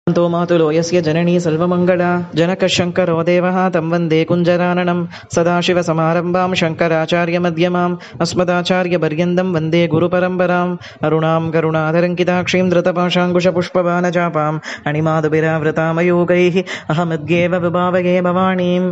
तो मातुलो यस्य जननी सर्वमङ्गला जनकशङ्करो देवः तं वन्दे कुञ्जराननं सदाशिवसमारम्भां शङ्कराचार्यमध्यमाम् अस्मदाचार्यपर्यन्तं वन्दे गुरुपरम्पराम् अरुणां करुणाधरङ्किताक्षीं धृतपाशाङ्कुशपुष्पबाणचापाम् अणिमाधुभिरावृतामयोगैः अहमद्येव विभावये भवानीम्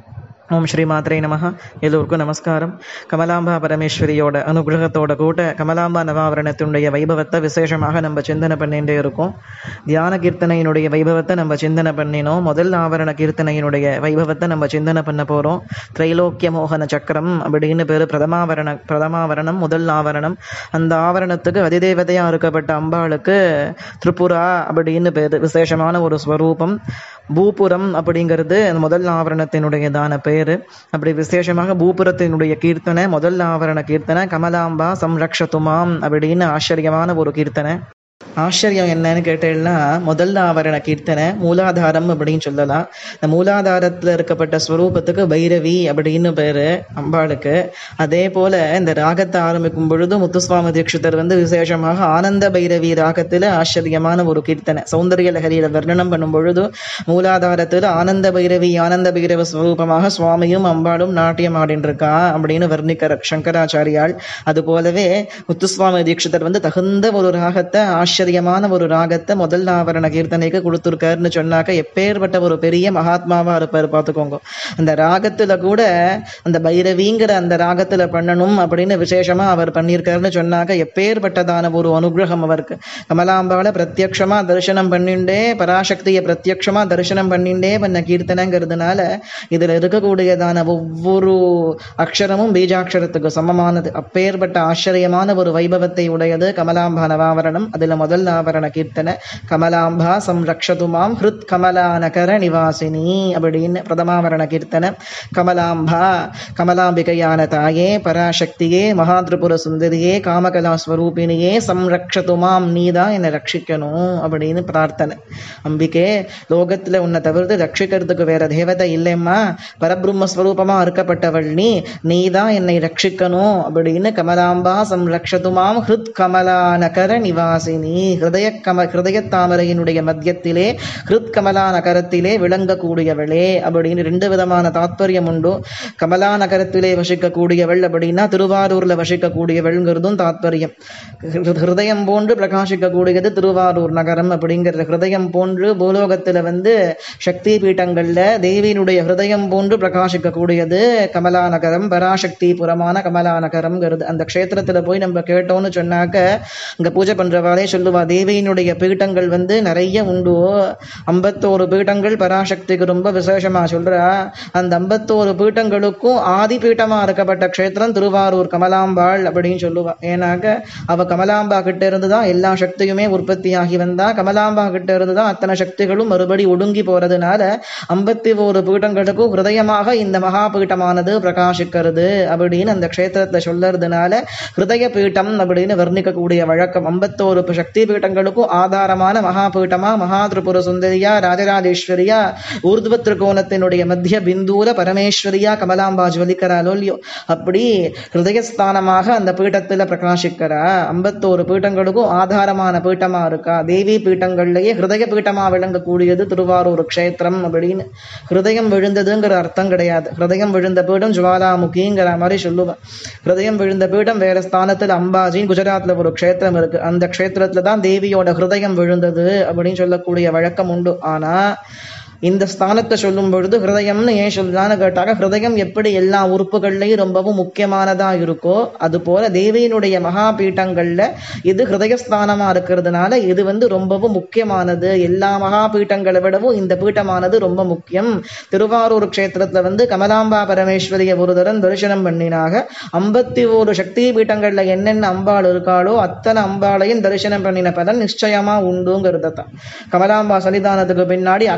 ஓம் ஸ்ரீ மாத்ரே நமஹ எல்லோருக்கும் நமஸ்காரம் கமலாம்பா பரமேஸ்வரியோட அனுகிரகத்தோட கூட கமலாம்பா நவாவரணத்தினுடைய வைபவத்தை விசேஷமாக நம்ம சிந்தனை பண்ணிட்டே இருக்கோம் தியான கீர்த்தனையினுடைய வைபவத்தை நம்ம சிந்தனை பண்ணினோம் முதல் ஆவரண கீர்த்தனையினுடைய வைபவத்தை நம்ம சிந்தனை பண்ண போகிறோம் திரைலோக்கிய மோகன சக்கரம் அப்படின்னு பேர் பிரதமாவரண பிரதமாவரணம் முதல் ஆவரணம் அந்த ஆவரணத்துக்கு அதிதேவதையாக இருக்கப்பட்ட அம்பாளுக்கு திரிபுரா அப்படின்னு பேர் விசேஷமான ஒரு ஸ்வரூபம் பூபுரம் அப்படிங்கிறது அந்த முதல் ஆவரணத்தினுடையதான பேர் அப்படி விசேஷமாக பூபுரத்தினுடைய கீர்த்தனை முதல் ஆவரண கீர்த்தனை கமலாம்பா சம்ரக்ஷதுமாம் அப்படின்னு ஆச்சரியமான ஒரு கீர்த்தனை ஆச்சரியம் என்னன்னு கேட்டேன்னா முதல் ஆவரண கீர்த்தனை மூலாதாரம் அப்படின்னு சொல்லலாம் இந்த மூலாதாரத்தில் இருக்கப்பட்ட ஸ்வரூபத்துக்கு பைரவி அப்படின்னு பேரு அம்பாளுக்கு அதே போல இந்த ராகத்தை ஆரம்பிக்கும் பொழுது முத்துசுவாமி தீட்சிதர் வந்து விசேஷமாக ஆனந்த பைரவி ராகத்தில் ஆச்சரியமான ஒரு கீர்த்தனை சௌந்தரிய லகரியில வர்ணனம் பண்ணும் பொழுது மூலாதாரத்தில் ஆனந்த பைரவி ஆனந்த பைரவ ஸ்வரூபமாக சுவாமியும் அம்பாளும் நாட்டியம் ஆடின்னு இருக்கா அப்படின்னு வர்ணிக்கிற சங்கராச்சாரியால் அது போலவே முத்துசுவாமி தீட்சிதர் வந்து தகுந்த ஒரு ராகத்தை ஆச்சரியமான ஒரு ராகத்தை முதல் ஆவரண கீர்த்தனைக்கு கொடுத்துருக்காருன்னு சொன்னாக்க எப்பேற்பட்ட ஒரு பெரிய மகாத்மாவா இருப்பார் பார்த்துக்கோங்க அந்த ராகத்துல கூட அந்த பைரவிங்கிற அந்த ராகத்துல பண்ணணும் அப்படின்னு விசேஷமா அவர் பண்ணியிருக்காருன்னு சொன்னாக்க எப்பேற்பட்டதான ஒரு அனுகிரகம் அவருக்கு கமலாம்பால பிரத்யக்ஷமா தரிசனம் பண்ணிண்டே பராசக்தியை பிரத்யக்ஷமா தரிசனம் பண்ணிண்டே பண்ண கீர்த்தனைங்கிறதுனால இதுல இருக்கக்கூடியதான ஒவ்வொரு அக்ஷரமும் பீஜாட்சரத்துக்கு சமமானது அப்பேற்பட்ட ஆச்சரியமான ஒரு வைபவத்தை உடையது கமலாம்பா நவாவரணம் அதுல முதல் ஆவரண கீர்த்தனை கமலாம்பா சம்ரக்ஷதுமாம் ஹிருத் கமலானகர நிவாசினி அப்படின்னு பிரதமாவரண கீர்த்தனை கமலாம்பா கமலாம்பிகையான தாயே பராசக்தியே மகாதிரிபுர சுந்தரியே காமகலா ஸ்வரூபிணியே சம்ரக்ஷதுமாம் நீதான் என்னை ரட்சிக்கணும் அப்படின்னு பிரார்த்தனை அம்பிகே லோகத்துல உன்னை தவிர்த்து ரட்சிக்கிறதுக்கு வேற தேவதை இல்லைம்மா பரபிரம்ம ஸ்வரூபமா இருக்கப்பட்டவள் நீ நீதான் என்னை ரட்சிக்கணும் அப்படின்னு கமலாம்பா சம்ரக்ஷதுமாம் ஹிருத் கமலானகர நிவாசினி ஹிருதய கம ஹிருதய தாமரையினுடைய மத்தியத்திலே ஹிருத் கமலா நகரத்திலே விளங்கக்கூடியவளே அப்படின்னு ரெண்டு விதமான தாத்பரியம் உண்டு கமலா நகரத்திலே வசிக்கக்கூடியவள் அப்படின்னா திருவாரூர்ல வசிக்கக்கூடியவள்ங்கிறதும் தாத்பரியம் ஹிருதயம் போன்று பிரகாசிக்கக்கூடியது திருவாரூர் நகரம் அப்படிங்கிற ஹிருதயம் போன்று பூலோகத்துல வந்து சக்தி பீட்டங்கள்ல தேவியினுடைய ஹிருதயம் போன்று பிரகாசிக்கக்கூடியது கமலா நகரம் பராசக்தி புறமான கமலா நகரம்ங்கிறது அந்த க்ஷேத்திரத்துல போய் நம்ம கேட்டோம்னு சொன்னாக்க அங்க பூஜை பண்றவாளே சொல்லுவா தேவியினுடைய பீட்டங்கள் வந்து நிறைய உண்டு ஐம்பத்தோரு பீட்டங்கள் பராசக்திக்கு ரொம்ப விசேஷமா சொல்றா அந்த ஐம்பத்தோரு பீட்டங்களுக்கும் ஆதி பீட்டமா இருக்கப்பட்ட க்ஷேத்திரம் திருவாரூர் கமலாம்பாள் அப்படின்னு சொல்லுவா ஏன்னாக்க அவ கமலாம்பா கிட்ட இருந்துதான் எல்லா சக்தியுமே உற்பத்தி ஆகி வந்தா கமலாம்பா கிட்ட இருந்துதான் அத்தனை சக்திகளும் மறுபடி ஒடுங்கி போறதுனால ஐம்பத்தி ஒரு பீட்டங்களுக்கும் ஹிருதயமாக இந்த மகா பீட்டமானது பிரகாசிக்கிறது அப்படின்னு அந்த க்ஷேத்திரத்தை சொல்லறதுனால ஹிருதய பீட்டம் அப்படின்னு வர்ணிக்கக்கூடிய வழக்கம் ஐம்பத்தோரு சக்தி பீட்டங்களுக்கும் ஆதாரமான மகா பீட்டமா மகா திரிபுர சுந்தரியா ராஜராஜேஸ்வரியா ஊர்துவ திரிகோணத்தினுடைய மத்திய பிந்தூர பரமேஸ்வரியா கமலாம்பா ஜுவலிக்கிறாளோ இல்லையோ அப்படி ஹிருதயஸ்தானமாக அந்த பீட்டத்துல பிரகாசிக்கிறா ஐம்பத்தோரு பீட்டங்களுக்கும் ஆதாரமான பீட்டமா இருக்கா தேவி பீட்டங்கள்லயே ஹிருதய பீட்டமா விளங்கக்கூடியது திருவாரூர் க்ஷேத்திரம் அப்படின்னு ஹிருதயம் விழுந்ததுங்கிற அர்த்தம் கிடையாது ஹிருதயம் விழுந்த பீடம் ஜுவாலாமுகிங்கிற மாதிரி சொல்லுவேன் ஹிருதயம் விழுந்த பீடம் வேற ஸ்தானத்துல அம்பாஜின்னு குஜராத்ல ஒரு க்ஷேத்திரம் இருக்கு அந்த க்ஷேத்திரத்துல தான் தேவியோட ஹிருதயம் விழுந்தது அப்படின்னு சொல்லக்கூடிய வழக்கம் உண்டு ஆனா இந்த ஸ்தானத்தை சொல்லும் பொழுது ஹிருதயம்னு ஏன் சொல்லலான்னு கேட்டாக்க ஹிருதயம் எப்படி எல்லா உறுப்புகள்லையும் ரொம்பவும் முக்கியமானதா இருக்கோ அது போல தேவியினுடைய மகா பீட்டங்கள்ல இது ஹிருதயஸ்தானமா இருக்கிறதுனால இது வந்து ரொம்பவும் முக்கியமானது எல்லா மகா பீட்டங்களை விடவும் இந்த பீட்டமானது ரொம்ப முக்கியம் திருவாரூர் க்ஷேத்திரத்துல வந்து கமலாம்பா பரமேஸ்வரிய ஒரு தரம் தரிசனம் பண்ணினாக ஐம்பத்தி ஒரு சக்தி பீட்டங்கள்ல என்னென்ன அம்பாள் இருக்காளோ அத்தனை அம்பாளையும் தரிசனம் பண்ணின பலன் நிச்சயமா உண்டுங்கிறத தான் கமலாம்பா சன்னிதானத்துக்கு பின்னாடி அக்ஷர பீட்டம்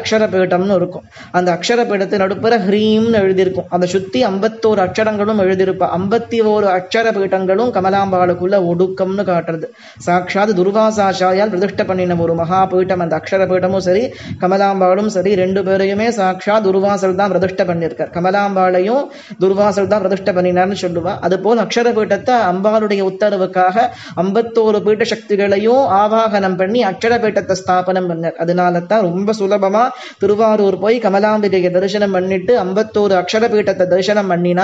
பீட்டம்னு இருக்கும் அந்த அக்ஷர பீடத்தை நடுப்புற ஹ்ரீம்னு எழுதியிருக்கும் அதை சுத்தி ஐம்பத்தோரு அக்ஷரங்களும் எழுதியிருப்பா ஐம்பத்தி ஓரு அக்ஷர பீட்டங்களும் கமலாம்பாளுக்குள்ள ஒடுக்கம்னு காட்டுறது சாட்சாத் துர்வாசாச்சாரியால் பிரதிஷ்ட பண்ணின ஒரு மகா பீட்டம் அந்த அக்ஷர பீட்டமும் சரி கமலாம்பாளும் சரி ரெண்டு பேரையுமே சாட்சா துர்வாசல் தான் பிரதிஷ்ட பண்ணியிருக்கார் கமலாம்பாளையும் துர்வாசல் தான் பிரதிஷ்ட பண்ணினார்னு சொல்லுவா அதுபோல் அக்ஷர பீட்டத்தை அம்பாளுடைய உத்தரவுக்காக ஐம்பத்தோரு பீட்ட சக்திகளையும் ஆவாகனம் பண்ணி அக்ஷர பீட்டத்தை ஸ்தாபனம் பண்ணார் அதனால தான் ரொம்ப சுலபமா திருவாரூர் போய் கமலாம்பிகையை தரிசனம் பண்ணிட்டு ஐம்பத்தோரு அக்ஷர பீட்டத்தை தரிசனம் பண்ணினா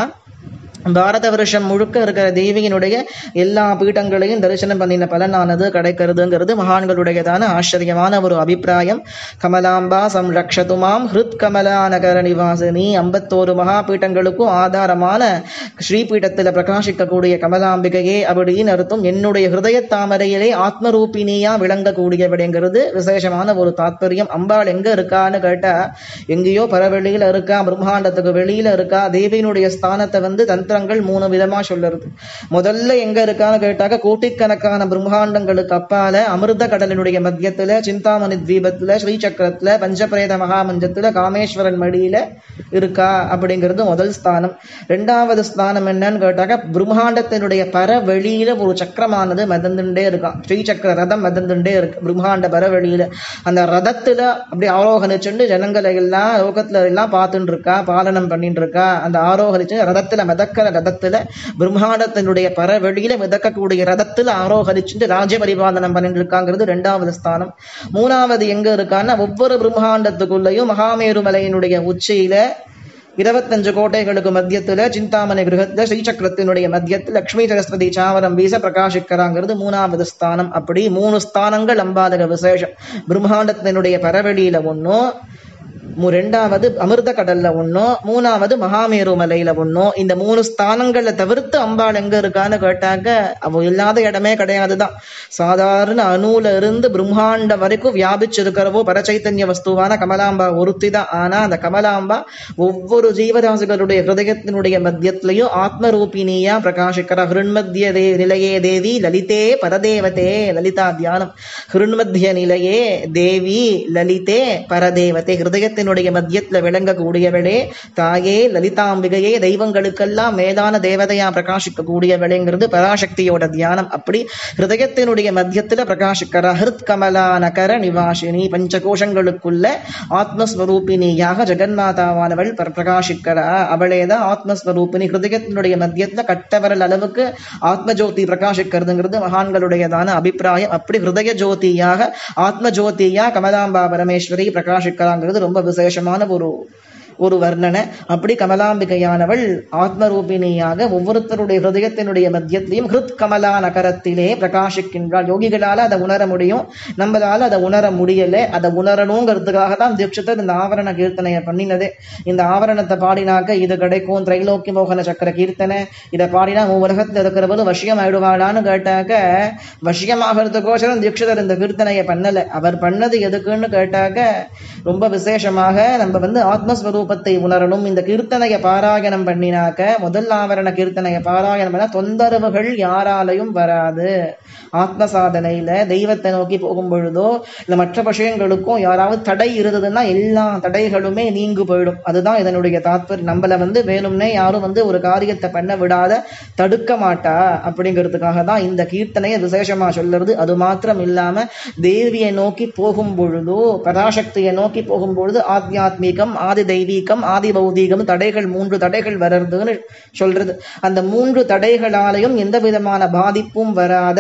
பாரத வருஷம் முழுக்க இருக்கிற தேவியினுடைய எல்லா பீட்டங்களையும் தரிசனம் பண்ணின பலனானது கிடைக்கிறதுங்கிறது மகான்களுடையதான ஆச்சரியமான ஒரு அபிப்பிராயம் கமலாம்பா சம்ரக்ஷதுமாம் ஹிருத் கமலா நகர நிவாசினி ஐம்பத்தோரு மகா பீட்டங்களுக்கும் ஆதாரமான ஸ்ரீபீட்டத்தில் பிரகாசிக்கக்கூடிய கமலாம்பிகையே அப்படின்னு அர்த்தம் என்னுடைய ஹிருதய தாமரையிலே ஆத்மரூபினியா விளங்கக்கூடியவடைங்கிறது விசேஷமான ஒரு தாத்பரியம் அம்பாள் எங்க இருக்கான்னு கேட்டா எங்கேயோ பரவெளியில இருக்கா பிரம்மாண்டத்துக்கு வெளியில இருக்கா தேவியினுடைய ஸ்தானத்தை வந்து தந்திரங்கள் மூணு விதமா சொல்லுறது முதல்ல எங்க இருக்கான்னு கேட்டாக்க கோட்டிக்கணக்கான பிரம்மாண்டங்களுக்கு அப்பால அமிர்த கடலினுடைய மத்தியத்துல சிந்தாமணி தீபத்துல ஸ்ரீசக்கரத்துல பஞ்சபிரேத மகாமஞ்சத்துல காமேஸ்வரன் மடியில இருக்கா அப்படிங்கிறது முதல் ஸ்தானம் ரெண்டாவது ஸ்தானம் என்னன்னு கேட்டாக்க பிரம்மாண்டத்தினுடைய பரவெளியில ஒரு சக்கரமானது மிதந்துட்டே இருக்கான் ஸ்ரீசக்கர ரதம் மிதந்துட்டே இருக்கு பிரம்மாண்ட பரவெளியில அந்த ரதத்துல அப்படி ஆரோகணிச்சுண்டு ஜனங்களை எல்லாம் லோகத்துல எல்லாம் பார்த்துட்டு இருக்கா பாலனம் பண்ணிட்டு இருக்கா அந்த ஆரோகணிச்சு ரதத்துல மிதக்கிற ரதத்துல பிரம்மாண்டத்தினுடைய பரவெளியில மிதக்கக்கூடிய ரதத்துல ஆரோகணிச்சுட்டு ராஜ்ய பரிபாலனம் பண்ணிட்டு இருக்காங்கிறது ரெண்டாவது ஸ்தானம் மூணாவது எங்க இருக்கான்னா ஒவ்வொரு பிரம்மாண்டத்துக்குள்ளேயும் மகாமேரு மலையினுடைய உச்சியில இருபத்தஞ்சு கோட்டைகளுக்கு மத்தியத்துல சிந்தாமணி கிரகத்துல ஸ்ரீசக்கரத்தினுடைய மத்தியத்தில் லக்ஷ்மி சரஸ்வதி சாவரம் வீச பிரகாசிக்கிறாங்கிறது மூணாவது ஸ்தானம் அப்படி மூணு ஸ்தானங்கள் அம்பாதக விசேஷம் பிரம்மாண்டத்தினுடைய பரவெளியில ஒன்றும் மு- ரெண்டாவது அமிர்த கடல்ல ஒன்றும் மூணாவது மகாமேரு மலையில ஒன்றும் இந்த மூணு ஸ்தானங்களை தவிர்த்து அம்பாள் எங்க இருக்கான்னு கேட்டாக்க அவ இல்லாத இடமே கிடையாதுதான் சாதாரண அணுல இருந்து பிரம்மாண்ட வரைக்கும் வியாபிச்சிருக்கிறவோ பரச்சைத்தன்ய வஸ்துவான கமலாம்பா ஒருத்தி தான் ஆனா அந்த கமலாம்பா ஒவ்வொரு ஜீவராசிகளுடைய ஹிருதயத்தினுடைய மத்தியத்திலையும் ஆத்மரூபிணியா பிரகாசிக்கிற ஹிருண்மத்திய தே நிலையே தேவி லலிதே பரதேவதே லலிதா தியானம் ஹிருண்மத்திய நிலையே தேவி லலிதே பரதேவதே ஹிருதயத்தினுடைய மத்தியத்துல விளங்கக்கூடியவளே தாயே லலிதாம்பிகையே தெய்வங்களுக்கெல்லாம் மேலான தேவதையா பிரகாசிக்க கூடியவளேங்கிறது பராசக்தியோட தியானம் அப்படி ஹிருதயத்தினுடைய மத்தியத்துல பிரகாசிக்கிற ஹிருத் கமலா நகர நிவாசினி பஞ்சகோஷங்களுக்குள்ள ஆத்மஸ்வரூபிணியாக ஜெகன்மாதாவானவள் பிர- பிரகாசிக்கிறா அவளேதான் ஆத்மஸ்வரூபிணி ஹிருதயத்தினுடைய மத்தியத்துல கட்டவரல் அளவுக்கு ஆத்ம ஜோதி பிரகாசிக்கிறதுங்கிறது மகான்களுடையதான அபிப்பிராயம் அப்படி ஹிருதய ஜோதியாக ஆத்ம ஜோதியா கமலாம்பா பரமேஸ்வரி பிரகாசிக்கிறாங்கிறது ரொம்ப விசேஷமான ஒரு ஒரு வர்ணனை அப்படி கமலாம்பிகையானவள் ஆத்மரூபிணியாக ஒவ்வொருத்தருடைய ஹிருதயத்தினுடைய மத்தியத்திலையும் ஹிருத் கமலா நகரத்திலே பிரகாசிக்கின்றாள் யோகிகளால அதை உணர முடியும் நம்மளால அதை உணர முடியல அதை உணரணுங்கிறதுக்காக தான் தீட்சிதர் இந்த ஆவரண கீர்த்தனையை பண்ணினதே இந்த ஆவரணத்தை பாடினாக்க இது கிடைக்கும் திரைலோக்கி மோகன சக்கர கீர்த்தனை இதை பாடினா உலகத்துல இருக்கிறவரு வசியம் ஆயிடுவாளான்னு கேட்டாக்க வசியமாகிறதுக்கோசரம் தீட்சிதர் இந்த கீர்த்தனையை பண்ணல அவர் பண்ணது எதுக்குன்னு கேட்டாக்க ரொம்ப விசேஷமாக நம்ம வந்து ஆத்மஸ்வரூபத்தை உணரணும் இந்த கீர்த்தனையை பாராயணம் பண்ணினாக்க முதல் ஆவரண கீர்த்தனையை பாராயணம் பண்ணா தொந்தரவுகள் யாராலையும் வராது ஆத்ம சாதனையில தெய்வத்தை நோக்கி போகும் பொழுதோ இல்ல மற்ற விஷயங்களுக்கும் யாராவது தடை இருந்ததுன்னா எல்லா தடைகளுமே நீங்கு போயிடும் அதுதான் இதனுடைய தாத்பரியம் நம்மள வந்து வேணும்னே யாரும் வந்து ஒரு காரியத்தை பண்ண விடாத தடுக்க மாட்டா அப்படிங்கிறதுக்காக தான் இந்த கீர்த்தனையை விசேஷமா சொல்லுறது அது மாத்திரம் இல்லாம தேவியை நோக்கி போகும் பொழுதோ பராசக்தியை நோக்கி போகும் பொழுது ஆத்தியாத்மீகம் ஆதி தெய்வீகம் ஆதி பௌதீகம் தடைகள் மூன்று தடைகள் வர்றதுன்னு சொல்றது அந்த மூன்று தடைகளாலையும் எந்த விதமான பாதிப்பும் வராத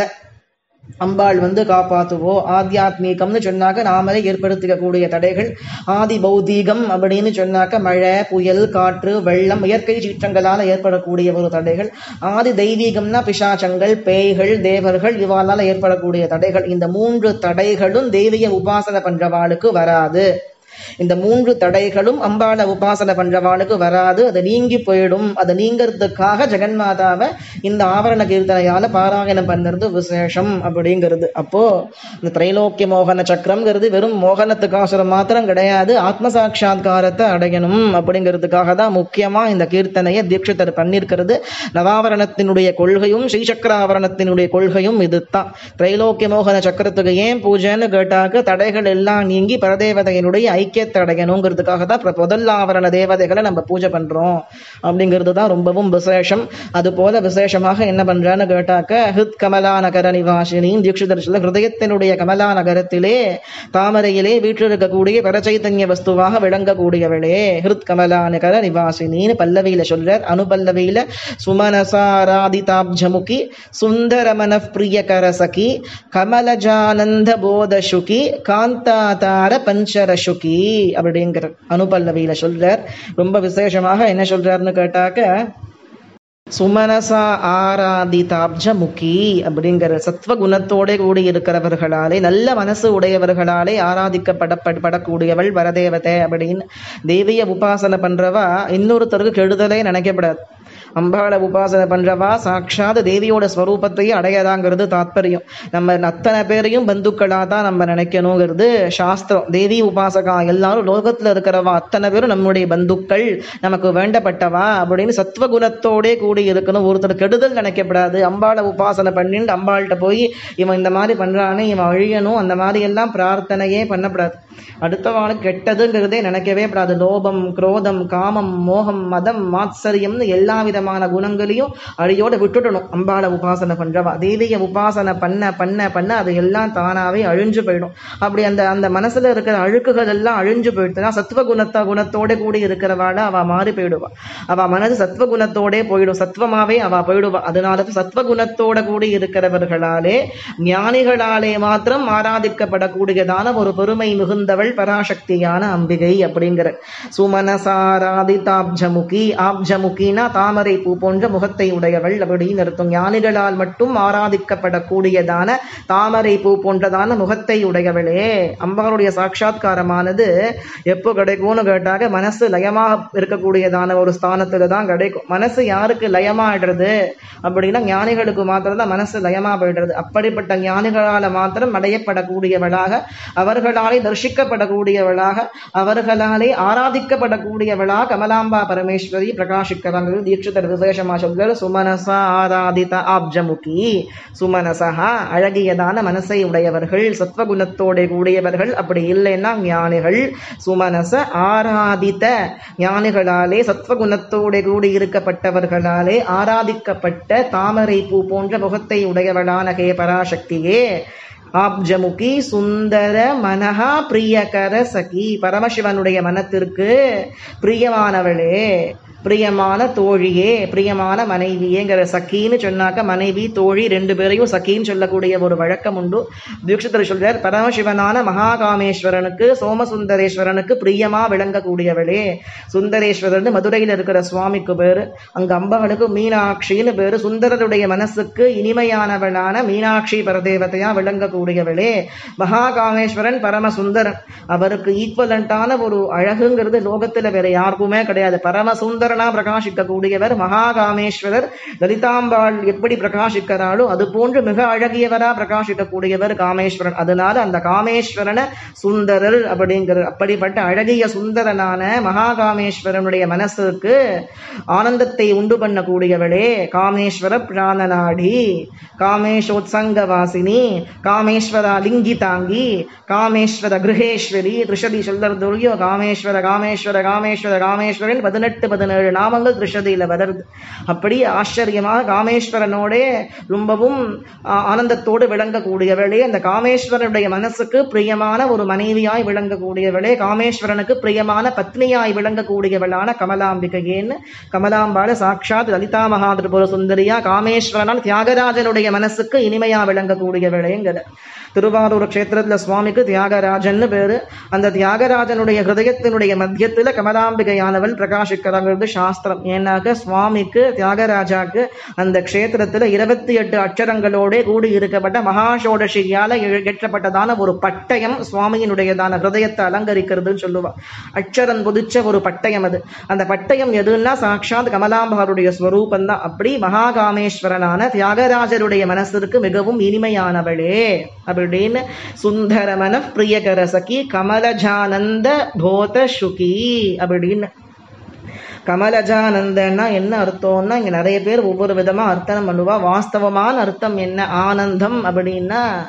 அம்பாள் வந்து காப்பாத்துவோ ஆத்தியாத்மீகம்னு சொன்னாக்க நாமளே ஏற்படுத்திக்கக்கூடிய தடைகள் ஆதி பௌதீகம் அப்படின்னு சொன்னாக்க மழை புயல் காற்று வெள்ளம் இயற்கை சீற்றங்களால ஏற்படக்கூடிய ஒரு தடைகள் ஆதி தெய்வீகம்னா பிசாச்சங்கள் பேய்கள் தேவர்கள் இவாளால ஏற்படக்கூடிய தடைகள் இந்த மூன்று தடைகளும் தெய்வீக உபாசனை பண்றவாளுக்கு வராது இந்த மூன்று தடைகளும் அம்பாள உபாசனை பண்றவாளுக்கு வராது அது நீங்கி போயிடும் அது நீங்கிறதுக்காக ஜெகன்மாதாவை இந்த ஆவரண கீர்த்தனையால பாராயணம் பண்ணுறது விசேஷம் அப்படிங்கிறது அப்போ இந்த திரைலோக்கிய மோகன சக்கரம்ங்கிறது வெறும் மோகனத்துக்காசுரம் மாத்திரம் கிடையாது ஆத்ம சாட்சா்காரத்தை அடையணும் அப்படிங்கிறதுக்காக தான் முக்கியமா இந்த கீர்த்தனையை தீட்சிதர் பண்ணியிருக்கிறது நவாவரணத்தினுடைய கொள்கையும் ஸ்ரீசக்கராவரணத்தினுடைய கொள்கையும் இதுதான் திரைலோக்கிய மோகன சக்கரத்துக்கு ஏன் பூஜைன்னு கேட்டாக்க தடைகள் எல்லாம் நீங்கி பரதேவதையினுடைய ஐக்கியத்தை அடையணுங்கிறதுக்காக தான் பிர- முதல் ஆவரண தேவதைகளை நம்ம பூஜை பண்றோம் அப்படிங்கிறது தான் ரொம்பவும் விசேஷம் அது போல விசேஷமாக என்ன பண்றான்னு கேட்டாக்க ஹித் கமலா நகர நிவாசினியும் தீட்சிதர் சொல்ல ஹிருதயத்தினுடைய கமலா நகரத்திலே தாமரையிலே வீற்றிருக்கக்கூடிய பரச்சைத்தன்ய வஸ்துவாக விளங்கக்கூடியவளே ஹிருத் கமலா நகர நிவாசினின்னு பல்லவியில சொல்றார் அனுபல்லவியில சுமனசாராதிதாப்ஜமுகி சுந்தரமன பிரியகர சகி கமலஜானந்த போதசுகி காந்தாதார பஞ்சரசுகி அப்படிங்கிற அனுபல்லவியில சொல்றார் ரொம்ப விசேஷமாக என்ன சொல்றாருன்னு கேட்டாக்க சுமனசா ஆராதிதாப்ஜ முகி அப்படிங்கிற சத்வ குணத்தோட கூடி இருக்கிறவர்களாலே நல்ல மனசு உடையவர்களாலே ஆராதிக்கப்பட படக்கூடியவள் வரதேவதை அப்படின்னு தேவிய உபாசனை பண்றவா இன்னொருத்தருக்கு கெடுதலே நினைக்கப்படாது அம்பாளை உபாசனை பண்றவா சாட்சாத் தேவியோட ஸ்வரூபத்தையே அடையதாங்கிறது தாத்பரியம் நம்ம அத்தனை பேரையும் பந்துக்களா தான் நம்ம நினைக்கணுங்கிறது சாஸ்திரம் தேவி உபாசகா எல்லாரும் லோகத்துல இருக்கிறவா அத்தனை பேரும் நம்முடைய பந்துக்கள் நமக்கு வேண்டப்பட்டவா அப்படின்னு சத்வகுணத்தோடே கூடி இருக்கணும் ஒருத்தர் கெடுதல் நினைக்கப்படாது அம்பாளை உபாசனை பண்ணிட்டு அம்பாள்கிட்ட போய் இவன் இந்த மாதிரி பண்றானே இவன் அழியணும் அந்த மாதிரி எல்லாம் பிரார்த்தனையே பண்ணப்படாது அடுத்தவாளுக்கு கெட்டதுங்கிறதே நினைக்கவே கூடாது லோபம் குரோதம் காமம் மோகம் மதம் மாத்சரியம்னு எல்லா விதமான குணங்களையும் அழியோட விட்டுடணும் அம்பாளை உபாசனை பண்றவா தேவிய உபாசனை பண்ண பண்ண பண்ண அது எல்லாம் தானாவே அழிஞ்சு போயிடும் அப்படி அந்த அந்த மனசுல இருக்கிற அழுக்குகள் எல்லாம் அழிஞ்சு போயிடுச்சுன்னா சத்துவ குணத்த குணத்தோட கூடி இருக்கிறவாட அவ மாறி போயிடுவா அவ மனது சத்துவ குணத்தோடே போயிடும் சத்துவமாவே அவ போயிடுவா அதனால தான் சத்துவ குணத்தோட கூடி இருக்கிறவர்களாலே ஞானிகளாலே மாத்திரம் ஆராதிக்கப்படக்கூடியதான ஒரு பெருமை மிகுந்தவள் பராசக்தியான அம்பிகை அப்படிங்கிற சுமனசாராதிதாப்ஜமுகி ஆப்ஜமுகினா தாமரை பூ போன்ற முகத்தை உடையவள் அப்படின்னு அர்த்தம் ஞானிகளால் மட்டும் ஆராதிக்கப்படக்கூடியதான தாமரை பூ போன்றதான முகத்தை உடையவளே அம்பாளுடைய சாட்சா்காரமானது எப்போ கிடைக்கும்னு கேட்டாக்க மனசு லயமாக இருக்கக்கூடியதான ஒரு ஸ்தானத்துல தான் கிடைக்கும் மனசு யாருக்கு லயமாயிடுறது அப்படின்னா ஞானிகளுக்கு மாத்திரம் தான் மனசு லயமா போயிடுறது அப்படிப்பட்ட ஞானிகளால மாத்திரம் அடையப்படக்கூடியவளாக அவர்களாலே தரிசிக்கப்படக்கூடியவளாக அவர்களாலே ஆராதிக்கப்படக்கூடியவளா கமலாம்பா பரமேஸ்வரி பிரகாசிக்கிறாங்க தீட்சிதர் விசேஷமா சொல்கிறார் சுமனசா ஆராதித ஆப்ஜமுகி சுமனசா அழகியதான மனசை உடையவர்கள் சத்வகுணத்தோட கூடியவர்கள் அப்படி இல்லைன்னா ஞானிகள் சுமனச ஆராதித்த ஞானிகளாலே சத்வகுணத்தோட கூடி இருக்கப்பட்டவர்களாலே ஆராதிக்கப்பட்ட தாமரை பூ போன்ற முகத்தை உடையவளான ஹே பராசக்தியே ஆப்ஜமுகி சுந்தர மனஹா பிரியகர சகி பரமசிவனுடைய மனத்திற்கு பிரியமானவளே பிரியமான தோழியே பிரியமான மனைவியேங்கிற சக்கின்னு சொன்னாக்க மனைவி தோழி ரெண்டு பேரையும் சக்கின்னு சொல்லக்கூடிய ஒரு வழக்கம் உண்டு தீட்சிதர் சொல்றார் பரமசிவனான மகாகாமேஸ்வரனுக்கு சோமசுந்தரேஸ்வரனுக்கு பிரியமா விளங்கக்கூடியவளே சுந்தரேஸ்வரன் மதுரையில் இருக்கிற சுவாமிக்கு பேரு அங்க அம்பகனுக்கு மீனாட்சின்னு பேரு சுந்தரருடைய மனசுக்கு இனிமையானவளான மீனாட்சி பரதேவதையா விளங்கக்கூடியவளே மகாகாமேஸ்வரன் பரமசுந்தரன் அவருக்கு ஈக்குவலண்டான ஒரு அழகுங்கிறது லோகத்துல வேற யாருக்குமே கிடையாது பரமசுந்தரனா பிரகாசிக்க கூடியவர் மகாகாமேஸ்வரர் லலிதாம்பாள் எப்படி பிரகாசிக்கிறாளோ அது போன்று மிக அழகியவரா பிரகாசிக்க கூடியவர் காமேஸ்வரன் அதனால அந்த காமேஸ்வரனை சுந்தரர் அப்படிங்கிற அப்படிப்பட்ட அழகிய சுந்தரனான மகாகாமேஸ்வரனுடைய மனசுக்கு ஆனந்தத்தை உண்டு பண்ணக்கூடியவளே காமேஸ்வர பிராணநாடி காமேஷோத்சங்க வாசினி காமேஸ்வர லிங்கிதாங்கி காமேஸ்வர கிரகேஸ்வரி திருஷதி சொல்லறதுலையோ காமேஸ்வர காமேஸ்வர காமேஸ்வர காமேஸ்வரன் பதினெட்டு பதினேழு நாமங்கள் திருஷதியில வருது அப்படி ஆச்சரியமாக காமேஸ்வரனோட ரொம்பவும் ஆ, ஆனந்தத்தோடு விளங்கக்கூடியவளே அந்த காமேஸ்வரனுடைய மனசுக்கு பிரியமான ஒரு மனைவியாய் விளங்கக்கூடியவளே காமேஸ்வரனுக்கு பிரியமான பத்னியாய் விளங்கக்கூடியவளான கமலாம்பிகையேன்னு கமலாம்பாள சாட்சாத் லலிதா மகாதிரிபுர சுந்தரியா காமேஸ்வரனால் தியாகராஜனுடைய மனசுக்கு இனிமையா விளங்கக்கூடியவளேங்கிற திருவாரூர் க்ஷேத்திரத்துல சுவாமிக்கு தியாகராஜன்னு பேரு அந்த தியாகராஜனுடைய ஹிருதயத்தினுடைய மத்தியத்துல கமலாம்பிகையானவள் பிரகாசிக்கிறாங்கிறது சாஸ்திரம் ஏன்னாக்க சுவாமிக்கு தியாகராஜாக்கு அந்த க்ஷேத்திரத்துல இருபத்தி எட்டு அட்சரங்களோட கூடி இருக்கப்பட்ட மகாஷோடசியால ஏற்றப்பட்டதான ஒரு பட்டயம் சுவாமியினுடையதான ஹிருதயத்தை அலங்கரிக்கிறதுன்னு சொல்லுவா அட்சரன் புதிச்ச ஒரு பட்டயம் அது அந்த பட்டயம் எதுன்னா சாட்சாத் கமலாம்பாருடைய ஸ்வரூபம் தான் அப்படி மகாகாமேஸ்வரனான தியாகராஜருடைய மனசிற்கு மிகவும் இனிமையானவளே அப்படின்னு சுந்தரமன பிரியகர சகி கமலஜானந்த போத சுகி அப்படின்னு கமலஜானந்தன்னா என்ன அர்த்தம்னா இங்க நிறைய பேர் ஒவ்வொரு விதமா அர்த்தம் பண்ணுவா வாஸ்தவமான அர்த்தம் என்ன ஆனந்தம் அப்படின்னா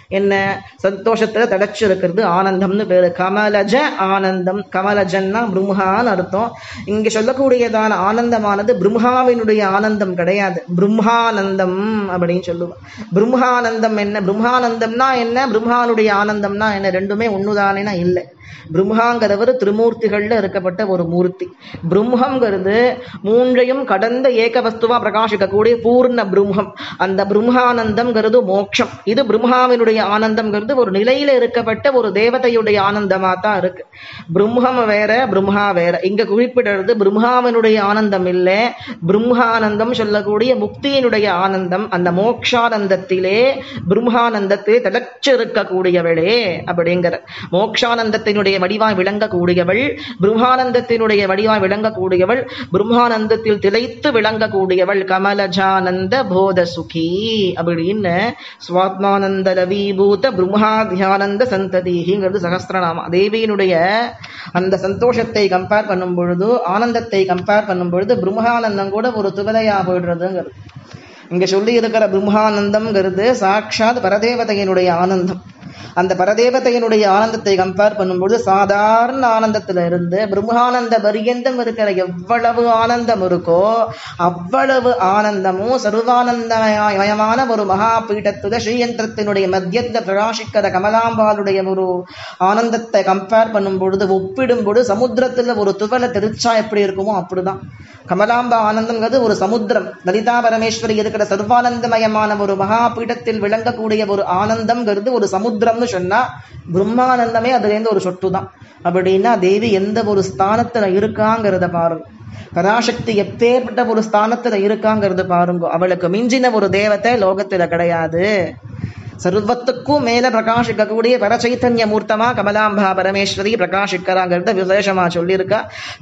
என்ன சந்தோஷத்துல தடைச்சு இருக்கிறது ஆனந்தம்னு பேரு கமலஜ ஆனந்தம் கமலஜன்னா பிரம்மான்னு அர்த்தம் இங்க சொல்லக்கூடியதான ஆனந்தமானது பிரம்மாவினுடைய ஆனந்தம் கிடையாது பிரம்மானந்தம் அப்படின்னு சொல்லுவான் பிரம்மானந்தம் என்ன பிரம்மானந்தம்னா என்ன பிரம்மானுடைய ஆனந்தம்னா என்ன ரெண்டுமே ஒண்ணுதானேனா இல்லை பிரம்மாங்கிறவர் திருமூர்த்திகள்ல இருக்கப்பட்ட ஒரு மூர்த்தி பிரம்மங்கிறது மூன்றையும் கடந்த ஏக வஸ்துவா பிரகாசிக்கக்கூடிய பூர்ண பிரம்மம் அந்த பிரம்மானந்தம்ங்கிறது மோட்சம் இது பிரம்மாவினுடைய ஆனந்தம்ங்கிறது ஒரு நிலையில இருக்கப்பட்ட ஒரு தேவதையுடைய ஆனந்தமா தான் இருக்கு பிரம்மம் வேற பிரம்மா வேற இங்க குறிப்பிடுறது பிரம்மாவினுடைய ஆனந்தம் இல்ல பிரம்மானந்தம் சொல்லக்கூடிய முக்தியினுடைய ஆனந்தம் அந்த மோக்ஷானந்தத்திலே பிரம்மானந்தத்திலே திளச்சு இருக்கக்கூடியவளே அப்படிங்கிற மோக்ஷானந்தத்தினுடைய வடிவாய் விளங்கக்கூடியவள் பிரம்மானந்தத்தினுடைய வடிவாய் விளங்கக்கூடியவள் பிரம்மானந்தத்தில் திளைத்து விளங்கக்கூடியவள் கமலஜானந்த போத சுகி அப்படின்னு சுவாத்மானந்த ரவிபூத பிரம்மாத்தியானந்த சந்ததிங்கிறது சகஸ்திரநாமா தேவியினுடைய அந்த சந்தோஷத்தை கம்பேர் பண்ணும் பொழுது ஆனந்தத்தை கம்பேர் பண்ணும் பொழுது பிரம்மானந்தம் கூட ஒரு துவலையா போயிடுறதுங்கிறது இங்க சொல்லி இருக்கிற பிரம்மானந்தம்ங்கிறது சாட்சாத் பரதேவதையினுடைய ஆனந்தம் அந்த பரதேவதையினுடைய ஆனந்தத்தை கம்பேர் பண்ணும்பொழுது சாதாரண ஆனந்தத்துல இருந்து பிரம்மானந்த பரியந்தம் இருக்கிற எவ்வளவு ஆனந்தம் இருக்கோ அவ்வளவு ஆனந்தமும் சர்வானந்தமயமான ஒரு மகா பீடத்துல ஸ்ரீயந்திரத்தினுடைய மத்தியத்துல பிரகாசிக்கிற கமலாம்பாளுடைய ஒரு ஆனந்தத்தை கம்பேர் பண்ணும் பொழுது ஒப்பிடும் பொழுது சமுத்திரத்துல ஒரு துவலை தெரிச்சா எப்படி இருக்குமோ அப்படிதான் கமலாம்பா ஆனந்தங்கிறது ஒரு சமுத்திரம் லலிதா பரமேஸ்வரி இருக்கிற சர்வானந்தமயமான ஒரு மகா பீடத்தில் விளங்கக்கூடிய ஒரு ஆனந்தம்ங்கிறது ஒரு சமுத்திரம்னு சொன்னா பிரம்மானந்தமே அதுல இருந்து ஒரு சொட்டு தான் அப்படின்னா தேவி எந்த ஒரு ஸ்தானத்துல இருக்காங்கிறத பாருங்க பராசக்தி எப்பேற்பட்ட ஒரு ஸ்தானத்துல இருக்காங்கிறது பாருங்க அவளுக்கு மிஞ்சின ஒரு தேவத்தை லோகத்துல கிடையாது சர்வத்துக்கும் மேல பிரகாசிக்கக்கூடிய பரச்சைத்தன்ய மூர்த்தமா கமலாம்பா பரமேஸ்வரி பிரகாசிக்கிறாங்கிறத விசேஷமா சொல்லியிருக்கா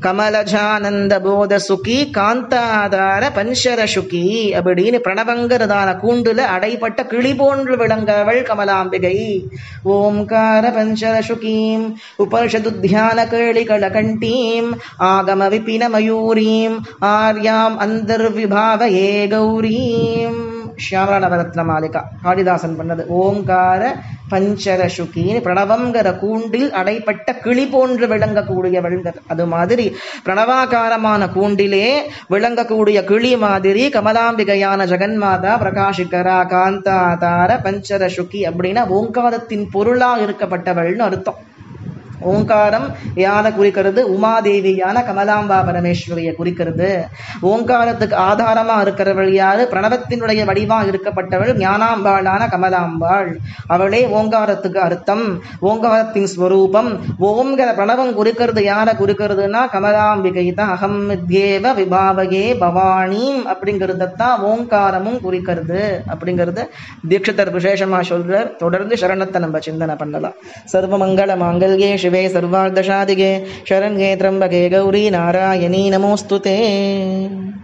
கமலஜானந்த போத சுகி காந்தாதார பஞ்சர சுகி அப்படின்னு பிரணவங்கிறதான கூண்டுல அடைப்பட்ட கிளி போன்று விளங்கவள் கமலாம்பிகை ஓம்கார பஞ்சர சுகீம் உபனிஷது தியான கேளிகள கண்டீம் ஆகம விபின மயூரீம் ஆர்யாம் அந்தர்விபாவ ஏ கௌரீம் ஷியாமலா நவரத்ன மாலிகா காளிதாசன் பண்ணது ஓங்கார பஞ்சரசுகின்னு பிரணவங்கிற கூண்டில் அடைப்பட்ட கிளி போன்று விளங்கக்கூடியவள்ங்கிற அது மாதிரி பிரணவாகாரமான கூண்டிலே விளங்கக்கூடிய கிளி மாதிரி கமலாம்பிகையான ஜெகன்மாதா பிரகாஷிகரா காந்தா தார பஞ்சரசுகி அப்படின்னா ஓங்காரத்தின் பொருளா இருக்கப்பட்டவள்னு அர்த்தம் ஓங்காரம் யாரை குறிக்கிறது உமாதேவியான கமலாம்பா பரமேஸ்வரியை குறிக்கிறது ஓங்காரத்துக்கு ஆதாரமா இருக்கிறவள் யாரு பிரணவத்தினுடைய வடிவா இருக்கப்பட்டவள் ஞானாம்பாளான கமலாம்பாள் அவளே ஓங்காரத்துக்கு அர்த்தம் ஓங்காரத்தின் ஸ்வரூபம் ஓம்கிற பிரணவம் குறிக்கிறது யாரை குறிக்கிறதுனா கமலாம்பிகை தான் அகம் வித்யேவ விபாவகே பவானீம் அப்படிங்கிறதத்தான் ஓங்காரமும் குறிக்கிறது அப்படிங்கிறது தீட்சிதர் விசேஷமா சொல்றார் தொடர்ந்து சரணத்தை நம்ம சிந்தனை பண்ணலாம் சர்வமங்கள மாங்கல்யே शिवे सर्वार्धसाधिके शरण्ये त्र्यम्बके गौरी नारायणी नमोऽस्तु ते